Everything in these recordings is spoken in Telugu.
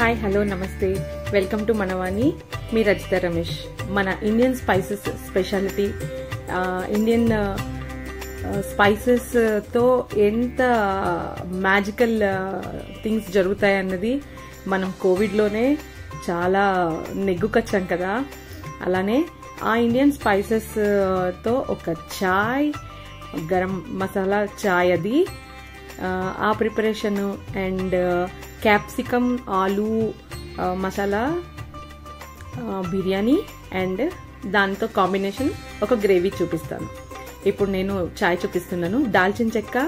హాయ్ హలో నమస్తే వెల్కమ్ టు మనవాణి మీ రజిత రమేష్ మన ఇండియన్ స్పైసెస్ స్పెషాలిటీ ఇండియన్ స్పైసెస్తో ఎంత మ్యాజికల్ థింగ్స్ జరుగుతాయి అన్నది మనం కోవిడ్లోనే చాలా నెగ్గుకొచ్చాం కదా అలానే ఆ ఇండియన్ స్పైసెస్తో ఒక చాయ్ గరం మసాలా చాయ్ అది ఆ preparation and capsicum aloo masala biryani and దాంతో కాంబినేషన్ ఒక గ్రేవీ చూపిస్తాను ఇప్పుడు నేను చాయ్ చూపిస్తున్నాను దాల్చిన చెక్క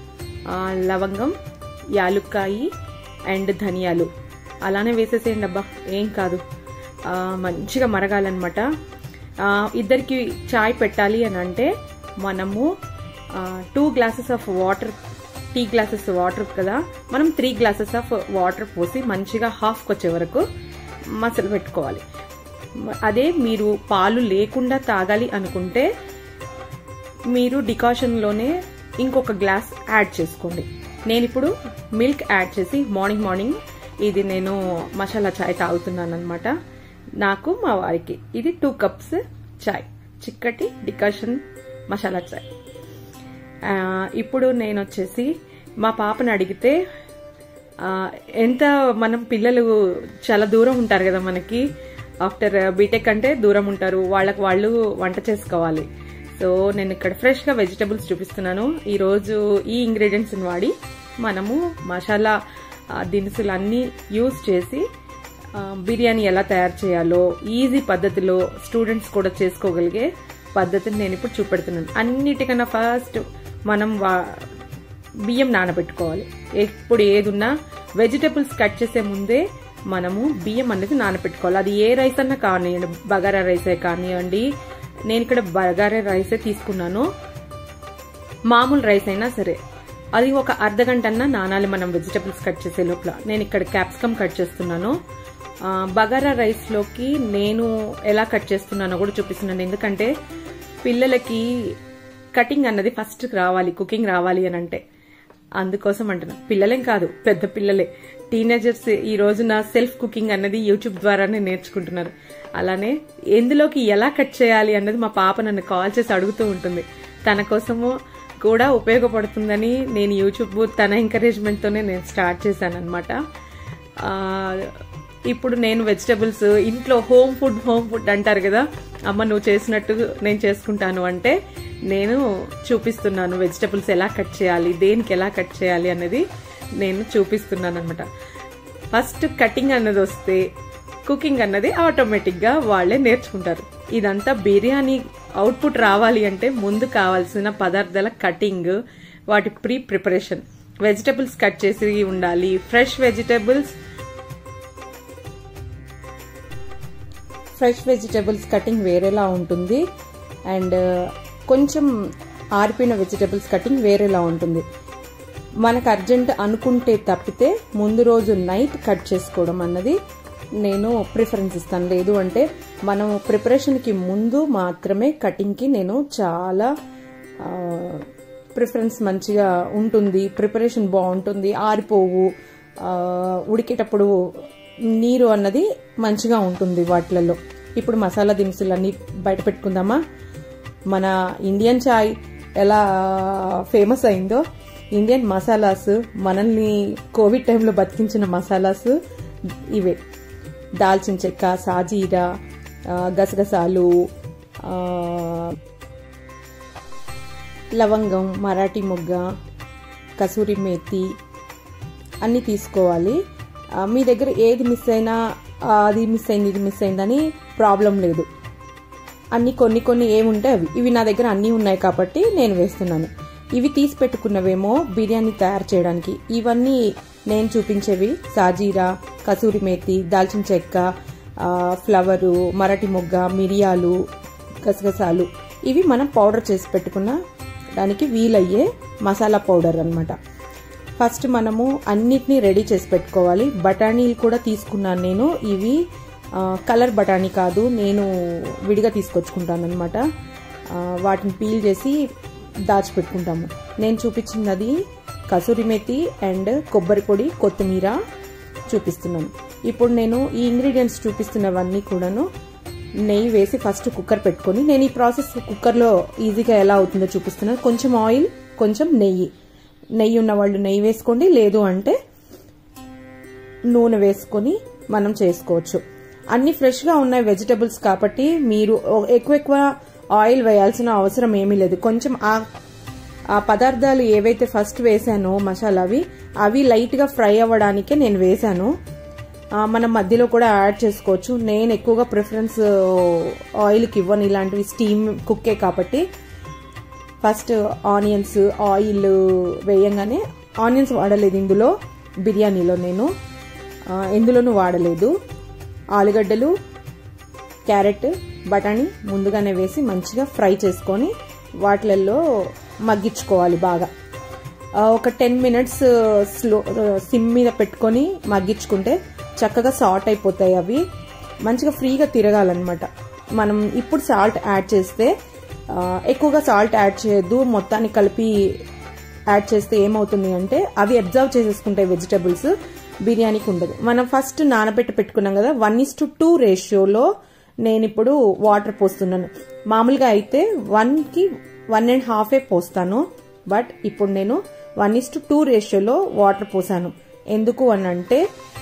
లవంగం యాలుక్కాయి అండ్ ధనియాలు అలానే వేసేసేయండి అబ్బా ఏం కాదు మంచిగా మరగాలన్నమాట ఇద్దరికి చాయ్ పెట్టాలి అని అంటే మనము two glasses of water tea glasses water కదా మనం త్రీ గ్లాసెస్ ఆఫ్ వాటర్ పోసి మంచిగా హాఫ్కి వచ్చే వరకు మసలు పెట్టుకోవాలి అదే మీరు పాలు లేకుండా తాగాలి అనుకుంటే మీరు డికాషన్లోనే ఇంకొక గ్లాస్ యాడ్ చేసుకోండి నేను ఇప్పుడు మిల్క్ యాడ్ చేసి మార్నింగ్ మార్నింగ్ ఇది నేను మసాలా చాయ్ తాగుతున్నాను అనమాట నాకు మా వారికి ఇది టూ కప్స్ చాయ్ చిక్కటి డికాషన్ మసాలా చాయ్ ఇప్పుడు నేను వచ్చేసి మా పాపను అడిగితే ఎంత మనం పిల్లలు చాలా దూరం ఉంటారు కదా మనకి ఆఫ్టర్ బీటెక్ అంటే దూరం ఉంటారు వాళ్ళకు వాళ్ళు వంట చేసుకోవాలి సో నేను ఇక్కడ ఫ్రెష్గా వెజిటబుల్స్ చూపిస్తున్నాను ఈరోజు ఈ ఇంగ్రీడియంట్స్ని వాడి మనము మసాలా దినుసులు అన్నీ యూజ్ చేసి బిర్యానీ ఎలా తయారు చేయాలో ఈజీ పద్ధతిలో స్టూడెంట్స్ కూడా చేసుకోగలిగే పద్ధతిని నేను ఇప్పుడు చూపెడుతున్నాను అన్నిటికన్నా ఫస్ట్ మనం బియ్యం నానబెట్టుకోవాలి ఎప్పుడు ఏదున్నా వెజిటబుల్స్ కట్ చేసే ముందే మనము బియ్యం అనేది నానబెట్టుకోవాలి అది ఏ రైస్ అన్నా కానివ్వండి బగారా రైసే కానివ్వండి నేను ఇక్కడ బగారా రైసే తీసుకున్నాను మామూలు రైస్ అయినా సరే అది ఒక అర్ధ గంట అన్నా నానాలి మనం వెజిటబుల్స్ కట్ చేసే లోపల నేను ఇక్కడ క్యాప్సికమ్ కట్ చేస్తున్నాను బగారా రైస్లోకి నేను ఎలా కట్ చేస్తున్నానో కూడా చూపిస్తున్నాను ఎందుకంటే పిల్లలకి కటింగ్ అన్నది ఫస్ట్ రావాలి కుకింగ్ రావాలి అని అంటే అందుకోసం అంటున్నా పిల్లలేం కాదు పెద్ద పిల్లలే టీనేజర్స్ ఈ రోజున సెల్ఫ్ కుకింగ్ అన్నది యూట్యూబ్ ద్వారానే నేర్చుకుంటున్నారు అలానే ఎందులోకి ఎలా కట్ చేయాలి అన్నది మా పాప నన్ను కాల్ చేసి అడుగుతూ ఉంటుంది తన కోసము కూడా ఉపయోగపడుతుందని నేను యూట్యూబ్ తన ఎంకరేజ్మెంట్తోనే నేను స్టార్ట్ చేశాను అనమాట ఇప్పుడు నేను వెజిటబుల్స్ ఇంట్లో హోమ్ ఫుడ్ హోమ్ ఫుడ్ అంటారు కదా అమ్మ నువ్వు చేసినట్టు నేను చేసుకుంటాను అంటే నేను చూపిస్తున్నాను వెజిటబుల్స్ ఎలా కట్ చేయాలి దేనికి ఎలా కట్ చేయాలి అనేది నేను చూపిస్తున్నాను అనమాట ఫస్ట్ కటింగ్ అన్నది వస్తే కుకింగ్ అన్నది ఆటోమేటిక్గా వాళ్ళే నేర్చుకుంటారు ఇదంతా బిర్యానీ అవుట్పుట్ రావాలి అంటే ముందు కావాల్సిన పదార్థాల కటింగ్ వాటి ప్రీ ప్రిపరేషన్ వెజిటబుల్స్ కట్ చేసి ఉండాలి fresh vegetables fresh vegetables cutting వేరేలా ఉంటుంది అండ్ కొంచెం ఆరిపోయిన వెజిటబుల్స్ కటింగ్ వేరేలా ఉంటుంది మనకు అర్జెంట్ అనుకుంటే తప్పితే ముందు రోజు నైట్ కట్ చేసుకోవడం అన్నది నేను ప్రిఫరెన్స్ ఇస్తాను లేదు అంటే మనం ప్రిపరేషన్కి ముందు మాత్రమే కటింగ్కి నేను చాలా ప్రిఫరెన్స్ మంచిగా ఉంటుంది ప్రిపరేషన్ బాగుంటుంది ఆరిపోవు ఉడికేటప్పుడు నీరు అన్నది మంచిగా ఉంటుంది వాటిలలో ఇప్పుడు మసాలా దినుసులు అన్నీ బయట పెట్టుకుందామా మన ఇండియన్ చాయ్ ఎలా ఫేమస్ అయిందో ఇండియన్ మసాలాస్ మనల్ని కోవిడ్ టైంలో బతికించిన మసాలాస్ ఇవే దాల్చిన చెక్క సాజీరా గసగసాలు లవంగం మరాఠీ మొగ్గ కసూరి మేతి అన్నీ తీసుకోవాలి మీ దగ్గర ఏది మిస్ అయినా అది మిస్ అయింది ఇది మిస్ అయిందని ప్రాబ్లం లేదు అన్ని కొన్ని కొన్ని ఏముంటే అవి ఇవి నా దగ్గర అన్నీ ఉన్నాయి కాబట్టి నేను వేస్తున్నాను ఇవి తీసి పెట్టుకున్నవేమో బిర్యానీ తయారు చేయడానికి ఇవన్నీ నేను చూపించేవి సాజీరా కసూరి మేతి దాల్చిన చెక్క ఫ్లవరు మరటి మొగ్గ మిరియాలు గసగసాలు ఇవి మనం పౌడర్ చేసి పెట్టుకున్న దానికి వీలయ్యే మసాలా పౌడర్ అనమాట ఫస్ట్ మనము అన్నిటినీ రెడీ చేసి పెట్టుకోవాలి బఠానీలు కూడా తీసుకున్నాను నేను ఇవి కలర్ బఠానీ కాదు నేను విడిగా తీసుకొచ్చుకుంటాను అనమాట వాటిని పీల్ చేసి దాచిపెట్టుకుంటాము నేను చూపించినది కసూరి మెతి అండ్ కొబ్బరి పొడి కొత్తిమీర చూపిస్తున్నాను ఇప్పుడు నేను ఈ ఇంగ్రీడియంట్స్ చూపిస్తున్నవన్నీ కూడాను నెయ్యి వేసి ఫస్ట్ కుక్కర్ పెట్టుకొని నేను ఈ ప్రాసెస్ కుక్కర్లో ఈజీగా ఎలా అవుతుందో చూపిస్తున్నాను కొంచెం ఆయిల్ కొంచెం నెయ్యి నెయ్యి ఉన్న వాళ్ళు నెయ్యి వేసుకోండి లేదు అంటే నూనె వేసుకొని మనం చేసుకోవచ్చు అన్ని ఫ్రెష్గా ఉన్నాయి వెజిటబుల్స్ కాబట్టి మీరు ఎక్కువ ఎక్కువ ఆయిల్ వేయాల్సిన అవసరం ఏమీ లేదు కొంచెం ఆ ఆ పదార్థాలు ఏవైతే ఫస్ట్ వేసానో మసాలావి అవి లైట్గా ఫ్రై అవ్వడానికే నేను వేసాను మనం మధ్యలో కూడా యాడ్ చేసుకోవచ్చు నేను ఎక్కువగా ప్రిఫరెన్స్ ఆయిల్కి ఇవ్వను ఇలాంటివి స్టీమ్ కుక్కే కాబట్టి ఫస్ట్ ఆనియన్స్ ఆయిల్ వేయంగానే ఆనియన్స్ వాడలేదు ఇందులో బిర్యానీలో నేను ఎందులోనూ వాడలేదు ఆలుగడ్డలు క్యారెట్ బఠానీ ముందుగానే వేసి మంచిగా ఫ్రై చేసుకొని వాటిలలో మగ్గించుకోవాలి బాగా ఒక టెన్ మినిట్స్ స్లో సిమ్ మీద పెట్టుకొని మగ్గించుకుంటే చక్కగా సాల్ట్ అయిపోతాయి అవి మంచిగా ఫ్రీగా తిరగాలన్నమాట మనం ఇప్పుడు సాల్ట్ యాడ్ చేస్తే ఎక్కువగా సాల్ట్ యాడ్ చేయొద్దు మొత్తాన్ని కలిపి యాడ్ చేస్తే ఏమవుతుంది అంటే అవి అబ్జర్వ్ చేసేసుకుంటాయి వెజిటబుల్స్ బిర్యానీకి ఉండదు మనం ఫస్ట్ నానబెట్టి పెట్టుకున్నాం కదా వన్ ఇస్ టు టూ రేషియోలో నేను ఇప్పుడు వాటర్ పోస్తున్నాను మామూలుగా అయితే వన్కి వన్ అండ్ హాఫే పోస్తాను బట్ ఇప్పుడు నేను వన్ ఇస్ టు టూ రేషియోలో వాటర్ పోసాను ఎందుకు అని అంటే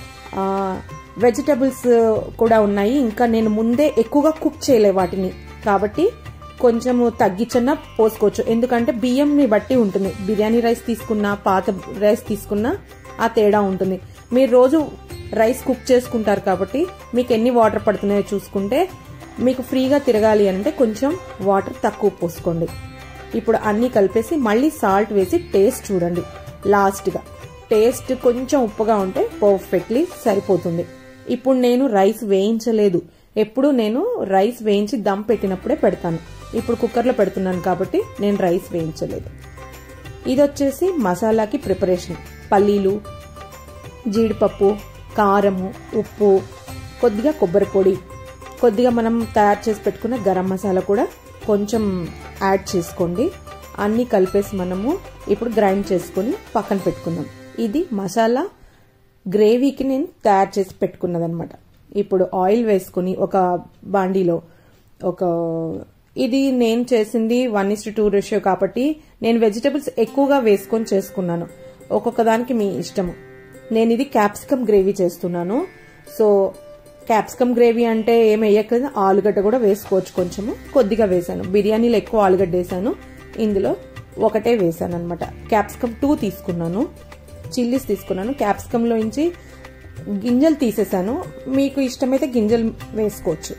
వెజిటబుల్స్ కూడా ఉన్నాయి ఇంకా నేను ముందే ఎక్కువగా కుక్ చేయలే వాటిని కాబట్టి కొంచెము తగ్గించన్నా పోసుకోవచ్చు ఎందుకంటే బియ్యంని బట్టి ఉంటుంది బిర్యానీ రైస్ తీసుకున్నా పాత రైస్ తీసుకున్నా ఆ తేడా ఉంటుంది మీరు రోజు రైస్ కుక్ చేసుకుంటారు కాబట్టి మీకు ఎన్ని వాటర్ పడుతున్నాయో చూసుకుంటే మీకు ఫ్రీగా తిరగాలి అంటే కొంచెం వాటర్ తక్కువ పోసుకోండి ఇప్పుడు అన్నీ కలిపేసి మళ్ళీ సాల్ట్ వేసి టేస్ట్ చూడండి లాస్ట్గా టేస్ట్ కొంచెం ఉప్పుగా ఉంటే పర్ఫెక్ట్లీ సరిపోతుంది ఇప్పుడు నేను రైస్ వేయించలేదు ఎప్పుడు నేను రైస్ వేయించి దమ్ పెట్టినప్పుడే పెడతాను ఇప్పుడు కుక్కర్లో పెడుతున్నాను కాబట్టి నేను రైస్ వేయించలేదు ఇది వచ్చేసి మసాలాకి ప్రిపరేషన్ పల్లీలు జీడిపప్పు కారము ఉప్పు కొద్దిగా కొబ్బరి పొడి కొద్దిగా మనం తయారు చేసి పెట్టుకున్న గరం మసాలా కూడా కొంచెం యాడ్ చేసుకోండి అన్నీ కలిపేసి మనము ఇప్పుడు గ్రైండ్ చేసుకొని పక్కన పెట్టుకుందాం ఇది మసాలా గ్రేవీకి నేను తయారు చేసి పెట్టుకున్నదనమాట ఇప్పుడు ఆయిల్ వేసుకుని ఒక బాండీలో ఒక ఇది నేను చేసింది వన్ ఇస్ టూ రేషియో కాబట్టి నేను వెజిటబుల్స్ ఎక్కువగా వేసుకొని చేసుకున్నాను ఒక్కొక్క దానికి మీ ఇష్టము నేను ఇది క్యాప్సికమ్ గ్రేవీ చేస్తున్నాను సో క్యాప్సికమ్ గ్రేవీ అంటే ఏం వేయక్కర్లేదు ఆలుగడ్డ కూడా వేసుకోవచ్చు కొంచెము కొద్దిగా వేసాను బిర్యానీలో ఎక్కువ ఆలుగడ్డ వేసాను ఇందులో ఒకటే వేసాను అనమాట క్యాప్సికమ్ టూ తీసుకున్నాను చిల్లీస్ తీసుకున్నాను క్యాప్సికంలో నుంచి గింజలు తీసేసాను మీకు ఇష్టమైతే గింజలు వేసుకోవచ్చు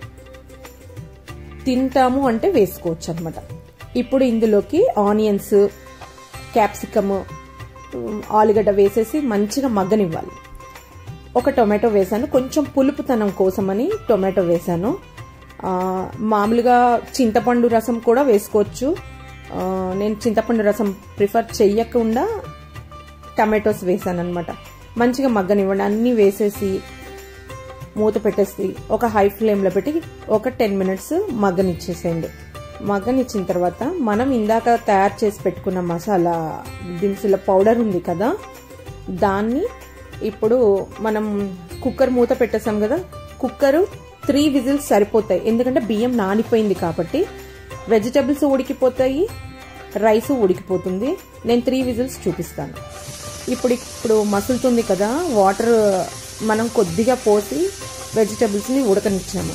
తింటాము అంటే వేసుకోవచ్చు అనమాట ఇప్పుడు ఇందులోకి ఆనియన్స్ క్యాప్సికమ్ ఆలుగడ్డ వేసేసి మంచిగా మగ్గనివ్వాలి ఒక టొమాటో వేసాను కొంచెం పులుపుతనం కోసమని టొమాటో వేసాను మామూలుగా చింతపండు రసం కూడా వేసుకోవచ్చు నేను చింతపండు రసం ప్రిఫర్ చెయ్యకుండా టమాటోస్ వేసాను అనమాట మంచిగా మగ్గనివ్వండి అన్నీ వేసేసి మూత పెట్టేసి ఒక హై ఫ్లేమ్లో పెట్టి ఒక టెన్ మినిట్స్ మగ్గనిచ్చేసేయండి మగ్గనిచ్చిన తర్వాత మనం ఇందాక తయారు చేసి పెట్టుకున్న మసాలా దినుసుల పౌడర్ ఉంది కదా దాన్ని ఇప్పుడు మనం కుక్కర్ మూత పెట్టేసాం కదా కుక్కరు త్రీ విజిల్స్ సరిపోతాయి ఎందుకంటే బియ్యం నానిపోయింది కాబట్టి వెజిటబుల్స్ ఉడికిపోతాయి రైస్ ఉడికిపోతుంది నేను త్రీ విజిల్స్ చూపిస్తాను ఇప్పుడు ఇప్పుడు మసులుతుంది కదా వాటర్ మనం కొద్దిగా పోసి వెజిటబుల్స్ని ఉడకనిచ్చాము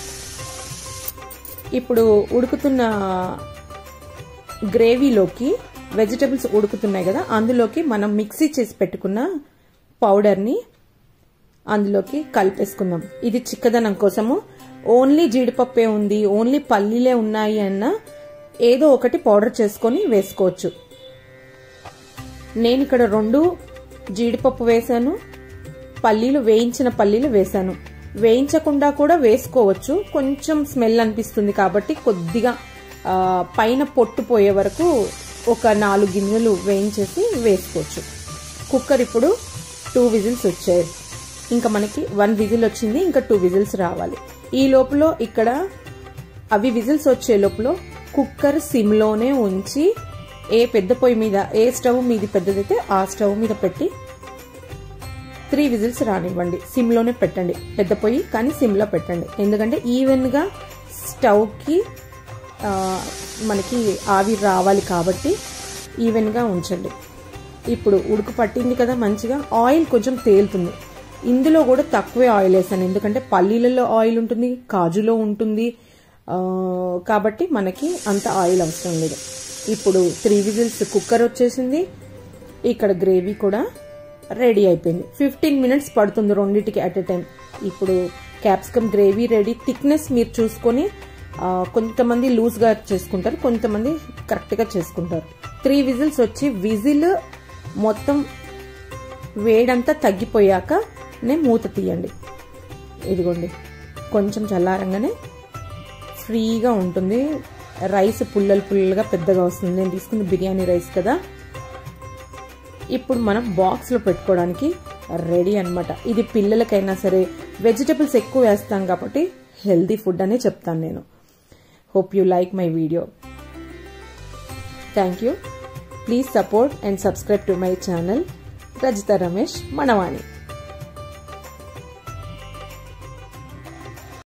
ఇప్పుడు ఉడుకుతున్న గ్రేవీలోకి వెజిటబుల్స్ ఉడుకుతున్నాయి కదా అందులోకి మనం మిక్సీ చేసి పెట్టుకున్న పౌడర్ని అందులోకి కలిపేసుకుందాం ఇది చిక్కదనం కోసము ఓన్లీ జీడిపప్పే ఉంది ఓన్లీ పల్లీలే ఉన్నాయి అన్న ఏదో ఒకటి పౌడర్ చేసుకొని వేసుకోవచ్చు నేను ఇక్కడ రెండు జీడిపప్పు వేశాను పల్లీలు వేయించిన పల్లీలు వేశాను వేయించకుండా కూడా వేసుకోవచ్చు కొంచెం స్మెల్ అనిపిస్తుంది కాబట్టి కొద్దిగా పైన పొట్టు పోయే వరకు ఒక నాలుగు గిన్నెలు వేయించేసి వేసుకోవచ్చు కుక్కర్ ఇప్పుడు టూ విజిల్స్ వచ్చాయి ఇంకా మనకి వన్ విజిల్ వచ్చింది ఇంకా టూ విజిల్స్ రావాలి ఈ లోపల ఇక్కడ అవి విజిల్స్ వచ్చే లోపల కుక్కర్ సిమ్లోనే ఉంచి ఏ పెద్ద పొయ్యి మీద ఏ స్టవ్ మీది పెద్దదైతే ఆ స్టవ్ మీద పెట్టి త్రీ విజిల్స్ రానివ్వండి సిమ్లోనే పెట్టండి పెద్ద పొయ్యి కానీ సిమ్లో పెట్టండి ఎందుకంటే ఈవెన్గా స్టవ్కి మనకి ఆవిరి రావాలి కాబట్టి ఈవెన్గా ఉంచండి ఇప్పుడు ఉడుకు పట్టింది కదా మంచిగా ఆయిల్ కొంచెం తేలుతుంది ఇందులో కూడా తక్కువే ఆయిల్ వేసాను ఎందుకంటే పల్లీలలో ఆయిల్ ఉంటుంది కాజులో ఉంటుంది కాబట్టి మనకి అంత ఆయిల్ అవసరం లేదు ఇప్పుడు త్రీ విజిల్స్ కుక్కర్ వచ్చేసింది ఇక్కడ గ్రేవీ కూడా రెడీ అయిపోయింది ఫిఫ్టీన్ మినిట్స్ పడుతుంది రెండింటికి అట్ ఎ టైం ఇప్పుడు క్యాప్సికమ్ గ్రేవీ రెడీ థిక్నెస్ మీరు చూసుకొని కొంతమంది లూజ్గా చేసుకుంటారు కొంతమంది కరెక్ట్గా చేసుకుంటారు త్రీ విజిల్స్ వచ్చి విజిల్ మొత్తం వేడంతా తగ్గిపోయాక నే మూత తీయండి ఇదిగోండి కొంచెం చల్లారంగానే ఫ్రీగా ఉంటుంది రైస్ పుల్లలు పుల్లలుగా పెద్దగా వస్తుంది నేను తీసుకున్న బిర్యానీ రైస్ కదా ఇప్పుడు మనం బాక్స్లో పెట్టుకోవడానికి రెడీ అనమాట ఇది పిల్లలకైనా సరే వెజిటబుల్స్ ఎక్కువ వేస్తాం కాబట్టి హెల్దీ ఫుడ్ అనే చెప్తాను నేను hope you like my video thank you please support and subscribe to my channel Rajitha Ramesh మనవాణి